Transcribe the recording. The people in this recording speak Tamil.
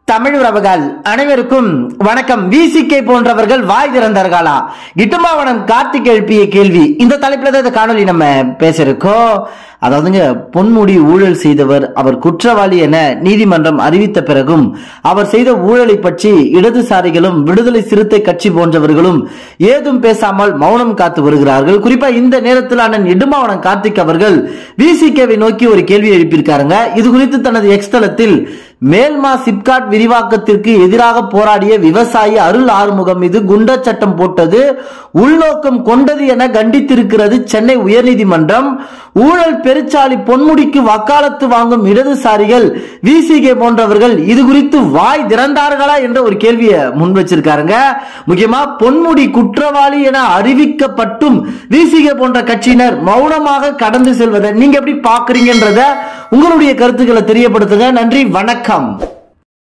தமிழ் உறவுகள் அனைவருக்கும் வணக்கம் விசிகே போன்றவர்கள் வாய் திறந்தார்களா இட்டுமாவனம் கார்த்திக் எழுப்பிய கேள்வி இந்த தலைப்புல தான் இந்த காணொலி நம்ம பேசியிருக்கோம் அதாவதுங்க பொன்முடி ஊழல் செய்தவர் அவர் குற்றவாளி என நீதிமன்றம் அறிவித்த பிறகும் அவர் செய்த ஊழலை பற்றி இடதுசாரிகளும் விடுதலை சிறுத்தை கட்சி போன்றவர்களும் ஏதும் பேசாமல் மௌனம் காத்து வருகிறார்கள் குறிப்பா இந்த நேரத்தில் அண்ணன் இடுமாவனம் கார்த்திக் அவர்கள் விசிகேவை நோக்கி ஒரு கேள்வி எழுப்பியிருக்காருங்க இது குறித்து தனது எக்ஸ் தளத்தில் மேல்மா சிப்காட் விரிவாக்கத்திற்கு எதிராக போராடிய விவசாயி அருள் ஆறுமுகம் மீது குண்ட சட்டம் போட்டது உள்நோக்கம் கொண்டது என கண்டித்திருக்கிறது சென்னை உயர்நீதிமன்றம் ஊழல் பெருச்சாளி பொன்முடிக்கு வக்காலத்து வாங்கும் இடதுசாரிகள் விசிகே போன்றவர்கள் இது குறித்து வாய் திறந்தார்களா என்ற ஒரு கேள்வியை முன் வச்சிருக்காருங்க முக்கியமா பொன்முடி குற்றவாளி என அறிவிக்கப்பட்டும் விசிகே போன்ற கட்சியினர் மௌனமாக கடந்து செல்வதை நீங்க எப்படி பாக்குறீங்கன்றத உங்களுடைய கருத்துக்களை தெரியப்படுத்துங்க நன்றி வணக்கம்